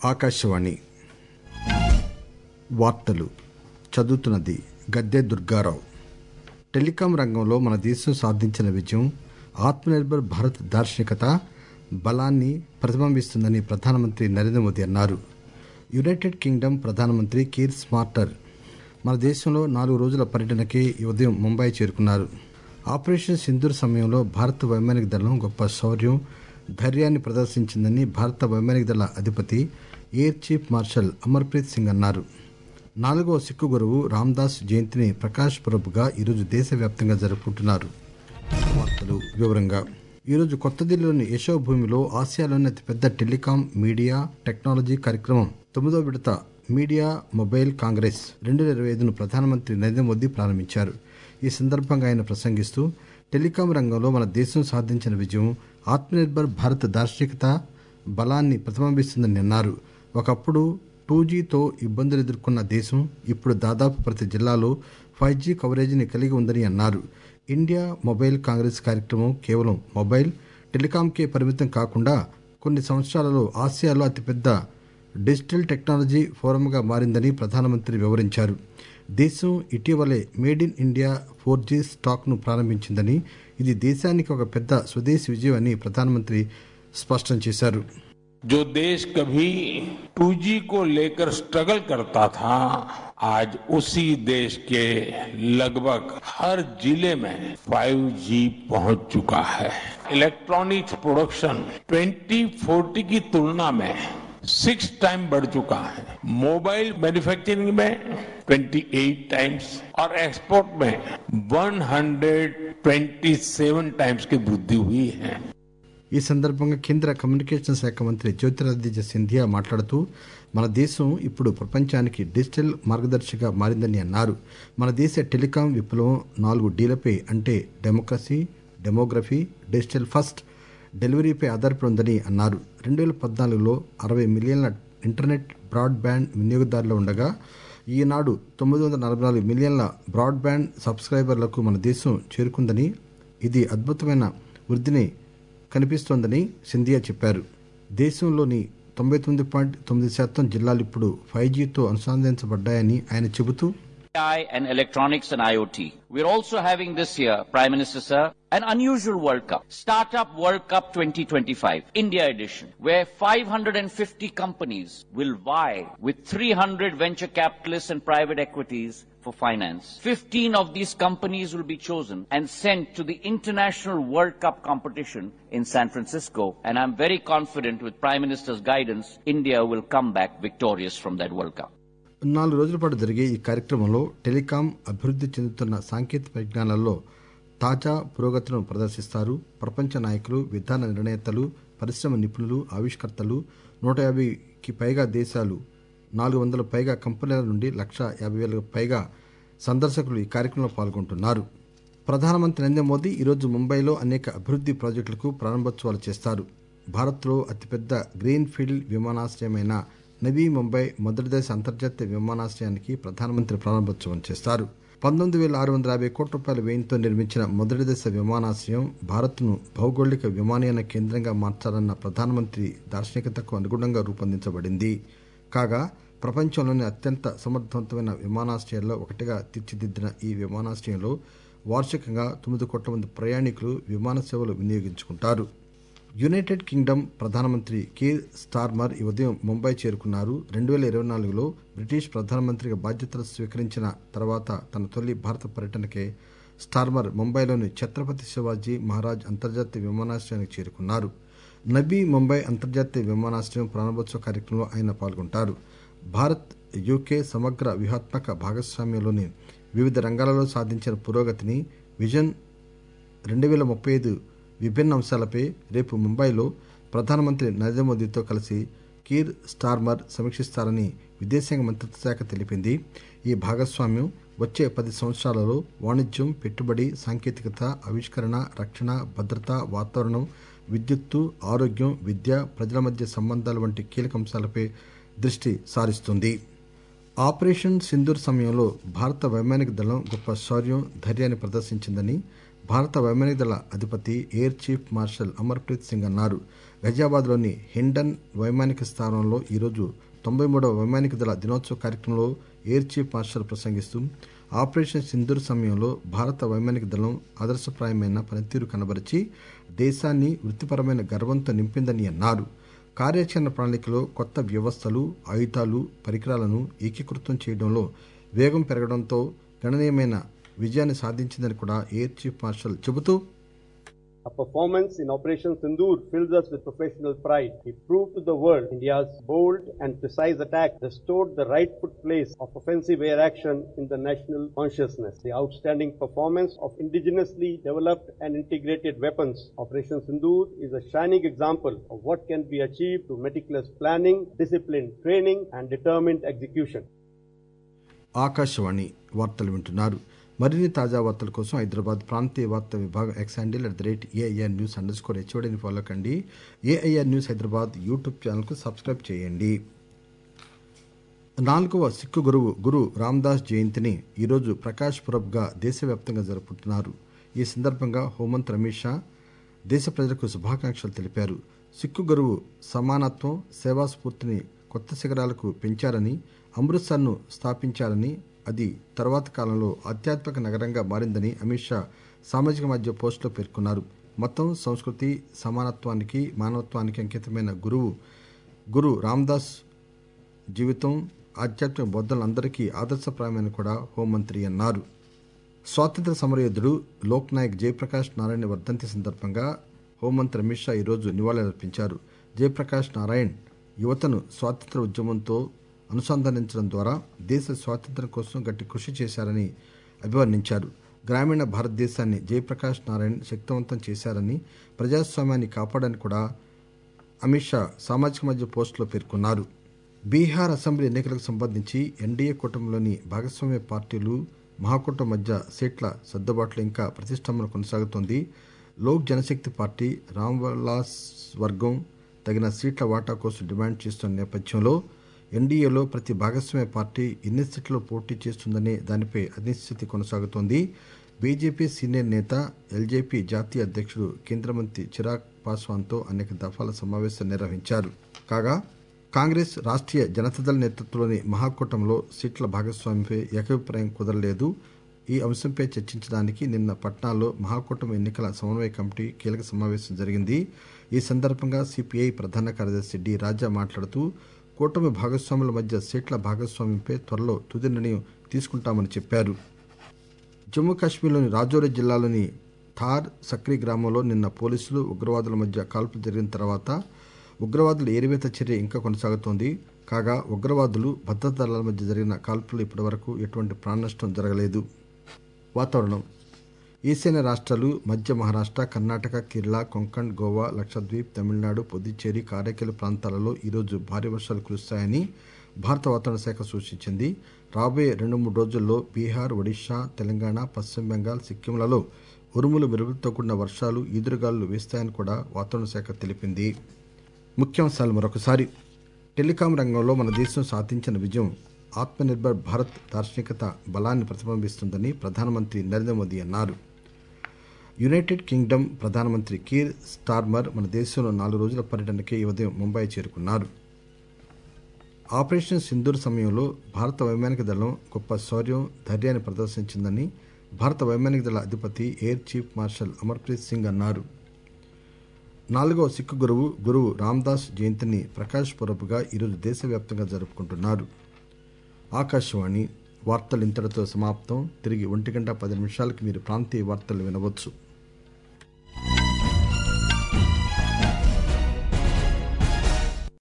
ఆకాశవాణి వార్తలు చదువుతున్నది గద్దె దుర్గారావు టెలికాం రంగంలో మన దేశం సాధించిన విజయం ఆత్మనిర్భర్ భారత్ దార్శనికత బలాన్ని ప్రతిబింబిస్తుందని ప్రధానమంత్రి నరేంద్ర మోదీ అన్నారు యునైటెడ్ కింగ్డమ్ ప్రధానమంత్రి కీర్ స్మార్టర్ మన దేశంలో నాలుగు రోజుల పర్యటనకి ఈ ఉదయం ముంబై చేరుకున్నారు ఆపరేషన్ సింధూర్ సమయంలో భారత వైమానిక దళం గొప్ప శౌర్యం ధైర్యాన్ని ప్రదర్శించిందని భారత వైమానిక దళ అధిపతి air chief marshal Amarpreet Singh అన్నారు నాలుగవ సిక్కు గురువు రామ్దాస్ జయంతిని ప్రకాష్ పురబ్గా ఈరోజు దేశవ్యాప్తంగా జరుపుకుంటున్నారు వార్తలు వివరంగా ఈరోజు కొత్త ఢిల్లీలోని యశోభూమిలో ఆసియాలోని అతిపెద్ద టెలికాం మీడియా టెక్నాలజీ కార్యక్రమం తొమ్మిదో విడత మీడియా మొబైల్ కాంగ్రెస్ రెండు వేల ఇరవై ఐదును ప్రధానమంత్రి నరేంద్ర మోదీ ప్రారంభించారు ఈ సందర్భంగా ఆయన ప్రసంగిస్తూ టెలికాం రంగంలో మన దేశం సాధించిన విజయం ఆత్మనిర్భర్ భారత్ దార్శనికత బలాన్ని ప్రతిబింబిస్తుందని అన్నారు ఒకప్పుడు టూ జీతో ఇబ్బందులు ఎదుర్కొన్న దేశం ఇప్పుడు దాదాపు ప్రతి జిల్లాలో ఫైవ్ జీ కవరేజీని కలిగి ఉందని అన్నారు ఇండియా మొబైల్ కాంగ్రెస్ కార్యక్రమం కేవలం మొబైల్ టెలికాంకే పరిమితం కాకుండా కొన్ని సంవత్సరాలలో ఆసియాలో అతిపెద్ద డిజిటల్ టెక్నాలజీ ఫోరంగా మారిందని ప్రధానమంత్రి వివరించారు దేశం ఇటీవలే made in India four G స్టాక్ను ప్రారంభించిందని ఇది దేశానికి ఒక పెద్ద స్వదేశీ విజయం అని ప్రధానమంత్రి స్పష్టం చేశారు जो देश कभी 2G को लेकर स्ट्रगल करता था आज उसी देश के लगभग हर जिले में 5G पहुंच चुका है इलेक्ट्रॉनिक्स प्रोडक्शन 2040 की तुलना में सिक्स टाइम बढ़ चुका है मोबाइल मैन्युफैक्चरिंग में 28 टाइम्स और एक्सपोर्ट में 127 टाइम्स की वृद्धि हुई है ఈ సందర్భంగా కేంద్ర కమ్యూనికేషన్ శాఖ మంత్రి జ్యోతిరాదిత్య సింధియా మాట్లాడుతూ మన దేశం ఇప్పుడు ప్రపంచానికి డిజిటల్ మార్గదర్శిగా మారిందని అన్నారు మన దేశ టెలికాం విప్లవం నాలుగు డీలపై అంటే డెమోక్రసీ డెమోగ్రఫీ డిజిటల్ ఫస్ట్ డెలివరీపై ఆధారపడి ఉందని అన్నారు రెండు వేల పద్నాలుగులో అరవై మిలియన్ల ఇంటర్నెట్ బ్రాడ్బ్యాండ్ వినియోగదారులు ఉండగా ఈనాడు తొమ్మిది వందల నలభై నాలుగు మిలియన్ల బ్రాడ్బ్యాండ్ సబ్స్క్రైబర్లకు మన దేశం చేరుకుందని ఇది అద్భుతమైన వృద్ధిని కనిపిస్తోందని సింధియా చెప్పారు దేశంలోని తొంభై తొమ్మిది పాయింట్ తొమ్మిది శాతం జిల్లాలు ఇప్పుడు ఫైవ్ జీతో అనుసంధానించబడ్డాయని ఆయన చెబుతూ AI and electronics and IoT. We're also having this year, Prime Minister Sir, an unusual World Cup. Startup World Cup 2025, India edition, where 550 companies will vie with 300 venture capitalists and private equities for finance. 15 of these companies will be chosen and sent to the International World Cup competition in San Francisco. And I'm very confident with Prime Minister's guidance, India will come back victorious from that World Cup. నాలుగు రోజుల పాటు జరిగే ఈ కార్యక్రమంలో telecom అభివృద్ధి చెందుతున్న సాంకేతిక పరిజ్ఞానాల్లో తాజా పురోగతులను ప్రదర్శిస్తారు ప్రపంచ నాయకులు విధాన నిర్ణేతలు పరిశ్రమ నిపుణులు ఆవిష్కర్తలు నూట యాభైకి పైగా దేశాలు నాలుగు వందల పైగా కంపెనీల నుండి లక్ష యాభై వేలకు పైగా సందర్శకులు ఈ కార్యక్రమంలో పాల్గొంటున్నారు ప్రధానమంత్రి నరేంద్ర మోదీ ఈరోజు ముంబైలో అనేక అభివృద్ధి ప్రాజెక్టులకు ప్రారంభోత్సవాలు చేస్తారు భారత్లో అతిపెద్ద గ్రీన్ ఫీల్డ్ విమానాశ్రయమైన నవీ ముంబై మొదటి దశ అంతర్జాతీయ విమానాశ్రయానికి ప్రధానమంత్రి ప్రారంభోత్సవం చేస్తారు పంతొమ్మిది వేల ఆరు వందల యాభై కోట్ల రూపాయల వ్యయంతో నిర్మించిన మొదటి దశ విమానాశ్రయం భారత్ను భౌగోళిక విమానయాన కేంద్రంగా మార్చాలన్న ప్రధానమంత్రి దార్శనికతకు అనుగుణంగా రూపొందించబడింది కాగా ప్రపంచంలోని అత్యంత సమర్థవంతమైన విమానాశ్రయాల్లో ఒకటిగా తీర్చిదిద్దిన ఈ విమానాశ్రయంలో వార్షికంగా తొమ్మిది కోట్ల మంది ప్రయాణికులు విమాన సేవలు వినియోగించుకుంటారు యునైటెడ్ కింగ్డమ్ ప్రధానమంత్రి కీర్ స్టార్మర్ ఈ ఉదయం ముంబై చేరుకున్నారు రెండు వేల ఇరవై నాలుగులో బ్రిటిష్ ప్రధానమంత్రిగా బాధ్యతలు స్వీకరించిన తర్వాత తన తొలి భారత పర్యటనకే స్టార్మర్ ముంబైలోని ఛత్రపతి శివాజీ మహారాజ్ అంతర్జాతీయ విమానాశ్రయానికి చేరుకున్నారు నబీ ముంబై అంతర్జాతీయ విమానాశ్రయం ప్రారంభోత్సవ కార్యక్రమంలో ఆయన పాల్గొంటారు భారత్ యూకే సమగ్ర వ్యూహాత్మక భాగస్వామ్యంలోని వివిధ రంగాలలో సాధించిన పురోగతిని విజన్ రెండు వేల ముప్పై ఐదు విభిన్న అంశాలపై రేపు ముంబైలో ప్రధానమంత్రి నరేంద్ర మోదీతో కలిసి కీర్ స్టార్మర్ సమీక్షిస్తారని విదేశాంగ మంత్రిత్వ శాఖ తెలిపింది ఈ భాగస్వామ్యం వచ్చే పది సంవత్సరాలలో వాణిజ్యం పెట్టుబడి సాంకేతికత ఆవిష్కరణ రక్షణ భద్రత వాతావరణం విద్యుత్తు ఆరోగ్యం విద్య ప్రజల మధ్య సంబంధాలు వంటి కీలక అంశాలపై దృష్టి సారిస్తుంది ఆపరేషన్ సింధూర్ సమయంలో భారత వైమానిక దళం గొప్ప శౌర్యం ధైర్యాన్ని ప్రదర్శించిందని భారత వైమానిక దళ అధిపతి air chief marshal Amarpreet Singh అన్నారు గజియాబాద్లోని హిండన్ వైమానిక స్థావరంలో ఈరోజు తొంభై మూడవ వైమానిక దళ దినోత్సవ కార్యక్రమంలో ఎయిర్ చీఫ్ మార్షల్ ప్రసంగిస్తూ ఆపరేషన్ సింధూర్ సమయంలో భారత వైమానిక దళం ఆదర్శప్రాయమైన పనితీరు కనబరిచి దేశాన్ని వృత్తిపరమైన గర్వంతో నింపిందని అన్నారు కార్యాచరణ ప్రణాళికలో కొత్త వ్యవస్థలు ఆయుధాలు పరికరాలను ఏకీకృతం చేయడంలో వేగం పెరగడంతో గణనీయమైన విజయాన్ని సాధించిందని కూడా ఎయిర్ చీఫ్ మార్షల్ చెబుతూ Our performance in Operation Sindoor fills us with professional pride. We proved to the world India's bold and precise attack restored the rightful place of offensive air action in the national consciousness. The outstanding performance of indigenously developed and integrated weapons, Operation Sindoor, is a shining example of what can be achieved through meticulous planning, disciplined training, and determined execution. Akashvani వార్తలు వింటున్నారు మరిన్ని తాజా వార్తల కోసం హైదరాబాద్ ప్రాంతీయ వార్తా విభాగం X handle at the rate AIR news underscore స్కోర్ హెచ్ఓడిని ఫాలో కండి ఏఐఆర్ న్యూస్ హైదరాబాద్ యూట్యూబ్ ఛానల్కు సబ్స్క్రైబ్ చేయండి నాలుగవ సిక్కు గురువు గురు రామ్దాస్ జయంతిని ఈరోజు ప్రకాష్ పురబ్గా దేశవ్యాప్తంగా జరుపుకుంటున్నారు ఈ సందర్భంగా హోంమంత్రి అమిత్ షా దేశ ప్రజలకు శుభాకాంక్షలు తెలిపారు సిక్కు గురువు సమానత్వం సేవా స్ఫూర్తిని కొత్త శిఖరాలకు పెంచారని అమృత్సర్ను స్థాపించారని అది తర్వాత కాలంలో ఆధ్యాత్మిక నగరంగా మారిందని అమిత్ షా సామాజిక మాధ్యమ పోస్టులో పేర్కొన్నారు మతం సంస్కృతి సమానత్వానికి మానవత్వానికి అంకితమైన గురువు గురు రామ్దాస్ జీవితం ఆధ్యాత్మిక బోధనలు అందరికీ ఆదర్శప్రాయమని కూడా హోంమంత్రి అన్నారు స్వాతంత్ర సమరయోధుడు లోక్ నాయక్ జయప్రకాష్ నారాయణ వర్ధంతి సందర్భంగా హోంమంత్రి అమిత్ షా ఈరోజు నివాళులర్పించారు జయప్రకాష్ నారాయణ్ యువతను స్వాతంత్ర ఉద్యమంతో అనుసంధానించడం ద్వారా దేశ స్వాతంత్ర్యం కోసం గట్టి కృషి చేశారని అభివర్ణించారు గ్రామీణ భారతదేశాన్ని జయప్రకాష్ నారాయణ్ శక్తివంతం చేశారని ప్రజాస్వామ్యాన్ని కాపాడని కూడా అమిత్ షా సామాజిక మధ్య పోస్టులో పేర్కొన్నారు బీహార్ అసెంబ్లీ ఎన్నికలకు సంబంధించి ఎన్డీఏ కూటమిలోని భాగస్వామ్య పార్టీలు మహాకూటమి మధ్య సీట్ల సర్దుబాట్లు ఇంకా ప్రతిష్టంభన కొనసాగుతోంది లోక్ జనశక్తి పార్టీ రామ్విలాస్ వర్గం తగిన సీట్ల వాటా కోసం డిమాండ్ చేస్తున్న నేపథ్యంలో ఎన్డీఏలో ప్రతి భాగస్వామ్య పార్టీ ఎన్ని సీట్లు పోటీ చేస్తుందనే దానిపై అనిశ్చితి కొనసాగుతోంది బీజేపీ సీనియర్ నేత ఎల్జేపీ జాతీయ అధ్యక్షుడు కేంద్ర మంత్రి చిరాగ్ పాస్వాన్తో అనేక దఫాల సమావేశం నిర్వహించారు కాగా కాంగ్రెస్ రాష్ట్రీయ జనతాదళ నేతృత్వంలోని మహాకూటమిలో సీట్ల భాగస్వామ్యంపై ఏకాభిప్రాయం కుదరలేదు ఈ అంశంపై చర్చించడానికి నిన్న పట్నాలో మహాకూటమి ఎన్నికల సమన్వయ కమిటీ కీలక సమావేశం జరిగింది ఈ సందర్భంగా సిపిఐ ప్రధాన కార్యదర్శి డి రాజా మాట్లాడుతూ కూటమి భాగస్వాముల మధ్య సీట్ల భాగస్వామ్యంపై త్వరలో తుది నిర్ణయం తీసుకుంటామని చెప్పారు జమ్మూ కాశ్మీర్లోని రాజౌరి జిల్లాలోని థార్ సక్రీ గ్రామంలో నిన్న పోలీసులు ఉగ్రవాదుల మధ్య కాల్పులు జరిగిన తర్వాత ఉగ్రవాదుల ఏరివేత చర్య ఇంకా కొనసాగుతోంది కాగా ఉగ్రవాదులు భద్రతా దళాల మధ్య జరిగిన కాల్పులు ఇప్పటివరకు ఎటువంటి ప్రాణనష్టం జరగలేదు వాతావరణం ఈశాన్య రాష్ట్రాలు మధ్య మహారాష్ట్ర కర్ణాటక కేరళ కొంకణ్ గోవా లక్షద్వీప్ తమిళనాడు పుదుచ్చేరి కారైకల్ ప్రాంతాలలో ఈరోజు భారీ వర్షాలు కురుస్తాయని భారత వాతావరణ శాఖ సూచించింది రాబోయే రెండు మూడు రోజుల్లో బీహార్ ఒడిషా తెలంగాణ పశ్చిమ బెంగాల్ సిక్కింలలో ఉరుములు మెరుపులతో కూడిన వర్షాలు ఈదురుగాలు వేస్తాయని కూడా వాతావరణ శాఖ తెలిపింది ముఖ్యాంశాలు మరొకసారి టెలికాం రంగంలో మన దేశం సాధించిన విజయం ఆత్మనిర్భర్ భారత్ దార్శనికత బలాన్ని ప్రతిబింబిస్తుందని ప్రధానమంత్రి నరేంద్ర మోదీ అన్నారు యునైటెడ్ కింగ్డమ్ ప్రధానమంత్రి కీర్ స్టార్మర్ మన దేశంలో నాలుగు రోజుల పర్యటనకి ఈ ఉదయం ముంబై చేరుకున్నారు ఆపరేషన్ సింధూర్ సమయంలో భారత వైమానిక దళం గొప్ప శౌర్యం ధైర్యాన్ని ప్రదర్శించిందని భారత వైమానిక దళ అధిపతి air chief marshal Amarpreet Singh అన్నారు నాలుగవ సిక్కు గురువు గురువు రామ్దాస్ జయంతిని ప్రకాష్ పురపుగా ఈరోజు దేశవ్యాప్తంగా జరుపుకుంటున్నారు ఆకాశవాణి వార్తలు ఇంతటితో సమాప్తం తిరిగి ఒంటి గంట పది నిమిషాలకు మీరు ప్రాంతీయ వార్తలు వినవచ్చు